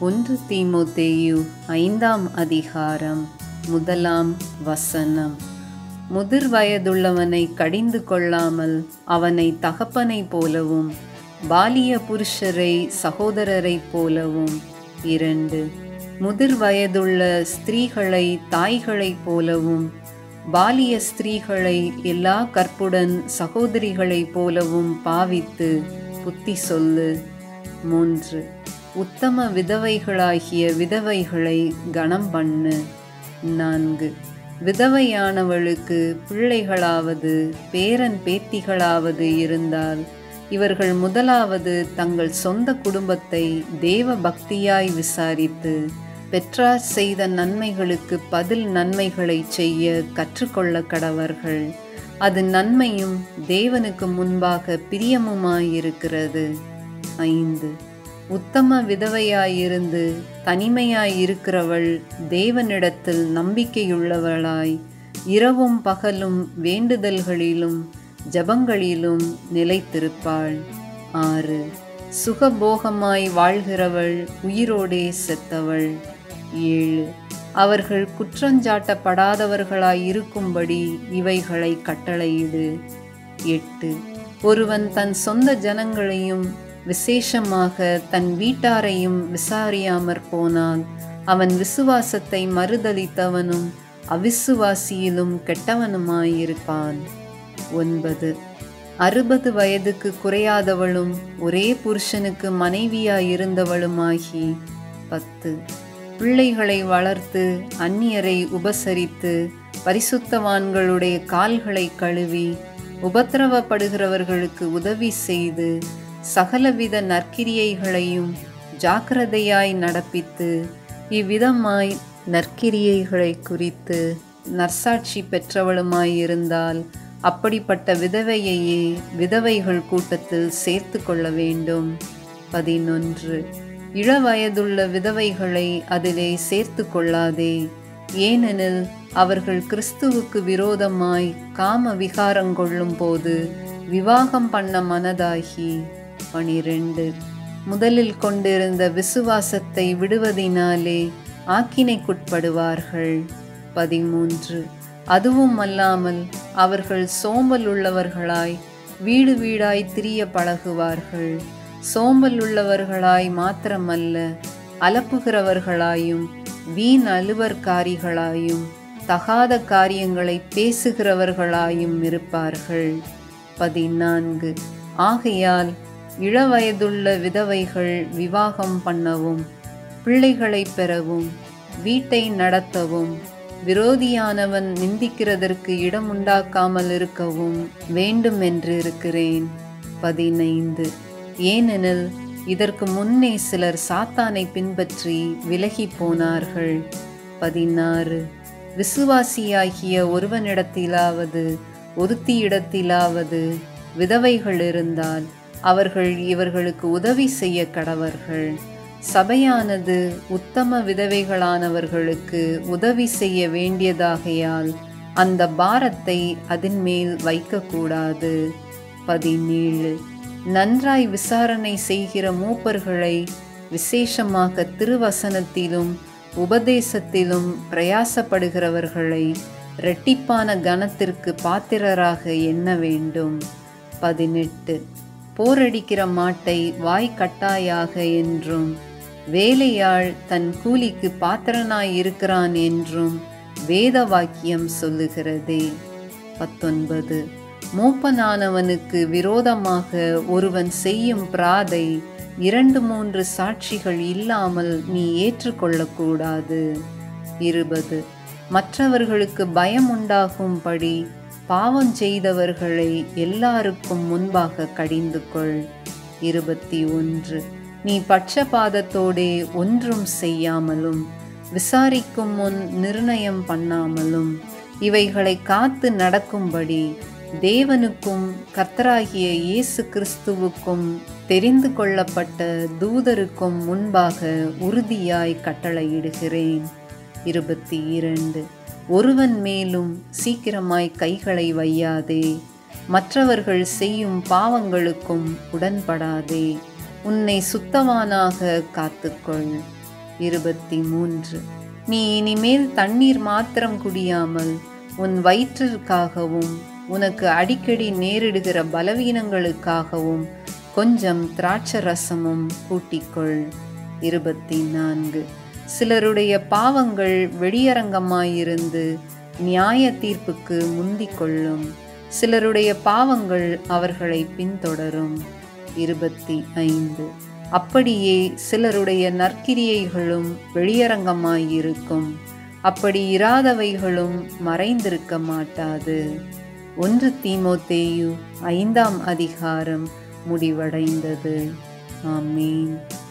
ஒன்று தீமோத்தேயு ஐந்தாம் அதிகாரம் முதலாம் வசனம் முதிர் வயதுள்ளவனை கடிந்து கொள்ளாமல் அவனை தகப்பனைப் போலவும் பாலிய புருஷரை சகோதரரைப் போலவும் இரண்டு முதிர் வயதுள்ள ஸ்திரீகளை தாய்களைப் போலவும் பாலிய ஸ்திரீகளை எல்லா கற்புடன் சகோதரிகளைப் போலவும் பாவித்து புத்தி சொல்லு மூன்று உத்தம விதவைகளாகிய விதவைகளை கனம் பண்ணு நான்கு விதவையானவளுக்கு பிள்ளைகளாவது பேரன் பேத்திகளாவது இருந்தால் இவர்கள் முதலாவது தங்கள் சொந்த குடும்பத்தை தேவ பக்தியாய் விசாரித்து பெற்றார் செய்த நன்மைகளுக்கு பதில் நன்மைகளை செய்ய கற்றுக்கொள்ள கடவர்கள் அது நன்மையும் தேவனுக்கு முன்பாக பிரியமுமாயிருக்கிறது ஐந்து உத்தம விதவையாயிருந்து தனிமையாயிருக்கிறவள் தேவனிடத்தில் நம்பிக்கையுள்ளவளாய் இரவும் பகலும் வேண்டுதல்களிலும் ஜபங்களிலும் நிலைத்திருப்பாள் ஆறு சுகபோகமாய் வாழ்கிறவள் உயிரோடே செத்தவள் ஏழு அவர்கள் குற்றஞ்சாட்டப்படாதவர்களாய் இருக்கும்படி இவைகளை கட்டளையிடு எட்டு ஒருவன் தன் சொந்த ஜனங்களையும் விசேஷமாக தன் வீட்டாரையும் விசாரியாமற் போனால் அவன் விசுவாசத்தை மறுதலித்தவனும் அவிசுவாசியிலும் கெட்டவனுமாயிருப்பான் ஒன்பது அறுபது வயதுக்கு குறையாதவளும் ஒரே புருஷனுக்கு மனைவியாயிருந்தவளுமாகி பத்து பிள்ளைகளை வளர்த்து அந்நியரை உபசரித்து பரிசுத்தவான்களுடைய கால்களை கழுவி உபத்திரவப்படுகிறவர்களுக்கு உதவி செய்து சகலவித நற்கிரியைகளையும் ஜாக்கிரதையாய் நடப்பித்து இவ்விதமாய் நற்கிரியைகளை குறித்து நற்சாட்சி பெற்றவளுமாயிருந்தால் அப்படிப்பட்ட விதவையையே விதவைகள் கூட்டத்தில் சேர்த்து கொள்ள வேண்டும் பதினொன்று இளவயதுள்ள விதவைகளை அதிலே சேர்த்து கொள்ளாதே ஏனெனில் அவர்கள் கிறிஸ்துவுக்கு விரோதமாய் காம விகாரங்கொள்ளும் போது விவாகம் பண்ண மனதாகி பனிரெண்டு முதலில் கொண்டிருந்த விசுவாசத்தை விடுவதினாலே ஆக்கினைக்குட்படுவார்கள் பதிமூன்று அதுவும் அல்லாமல் அவர்கள் சோம்பல் உள்ளவர்களாய் வீடு வீடாய் திரிய பழகுவார்கள் சோம்பல் உள்ளவர்களாய் மாத்திரமல்ல அலப்புகிறவர்களாயும் வீண் அலுவற்காரிகளாயும் தகாத காரியங்களை பேசுகிறவர்களாயும் இருப்பார்கள் பதினான்கு ஆகையால் இளவயதுள்ள விதவைகள் விவாகம் பண்ணவும் பிள்ளைகளை பெறவும் வீட்டை நடத்தவும் விரோதியானவன் நிந்திக்கிறதற்கு இடம் உண்டாக்காமல் இருக்கவும் வேண்டும் என்று இருக்கிறேன் பதினைந்து ஏனெனில் இதற்கு முன்னே சிலர் சாத்தானை பின்பற்றி விலகி போனார்கள் பதினாறு விசுவாசியாகிய ஒருவனிடத்திலாவது ஒருத்தியிடத்திலாவது விதவைகள் இருந்தால் அவர்கள் இவர்களுக்கு உதவி செய்ய கடவர்கள் சபையானது உத்தம விதவைகளானவர்களுக்கு உதவி செய்ய வேண்டியதாகையால் அந்த பாரத்தை அதன் மேல் வைக்கக்கூடாது பதினேழு நன்றாய் விசாரணை செய்கிற மூப்பர்களை விசேஷமாக திருவசனத்திலும் உபதேசத்திலும் பிரயாசப்படுகிறவர்களை இரட்டிப்பான கனத்திற்கு பாத்திரராக எண்ண வேண்டும் பதினெட்டு போரடிக்கிற மாட்டை வாய் கட்டாயாக என்றும் வேலையாள் தன் கூலிக்கு பாத்திரனாய் இருக்கிறான் என்றும் வேத வாக்கியம் சொல்லுகிறதே பத்தொன்பது மூப்பனானவனுக்கு விரோதமாக ஒருவன் செய்யும் பிராதை இரண்டு மூன்று சாட்சிகள் இல்லாமல் நீ ஏற்றுக்கொள்ளக்கூடாது இருபது மற்றவர்களுக்கு பயம் உண்டாகும்படி பாவம் செய்தவர்களை எல்லாருக்கும் முன்பாக கடிந்து கொள் இருபத்தி ஒன்று நீ பட்சபாதத்தோடே ஒன்றும் செய்யாமலும் விசாரிக்கும் முன் நிர்ணயம் பண்ணாமலும் இவைகளை காத்து நடக்கும்படி தேவனுக்கும் கர்த்தராகிய இயேசு கிறிஸ்துவுக்கும் தெரிந்து கொள்ளப்பட்ட தூதருக்கும் முன்பாக உறுதியாய் கட்டளையிடுகிறேன் இருபத்தி இரண்டு ஒருவன் மேலும் சீக்கிரமாய் கைகளை வையாதே மற்றவர்கள் செய்யும் பாவங்களுக்கும் உடன்படாதே உன்னை சுத்தவானாக காத்துக்கொள் இருபத்தி மூன்று நீ இனிமேல் தண்ணீர் மாத்திரம் குடியாமல் உன் வயிற்றிற்காகவும் உனக்கு அடிக்கடி நேரிடுகிற பலவீனங்களுக்காகவும் கொஞ்சம் திராட்சை ரசமும் கூட்டிக்கொள் இருபத்தி நான்கு சிலருடைய பாவங்கள் வெளியரங்கமாயிருந்து நியாய தீர்ப்புக்கு முந்திக் கொள்ளும் சிலருடைய பாவங்கள் அவர்களை பின்தொடரும் இருபத்தி ஐந்து அப்படியே சிலருடைய நற்கிரியைகளும் வெளியரங்கமாயிருக்கும் அப்படி இராதவைகளும் மறைந்திருக்க மாட்டாது ஒன்று தீமோத்தேயு ஐந்தாம் அதிகாரம் முடிவடைந்தது ஆமீன்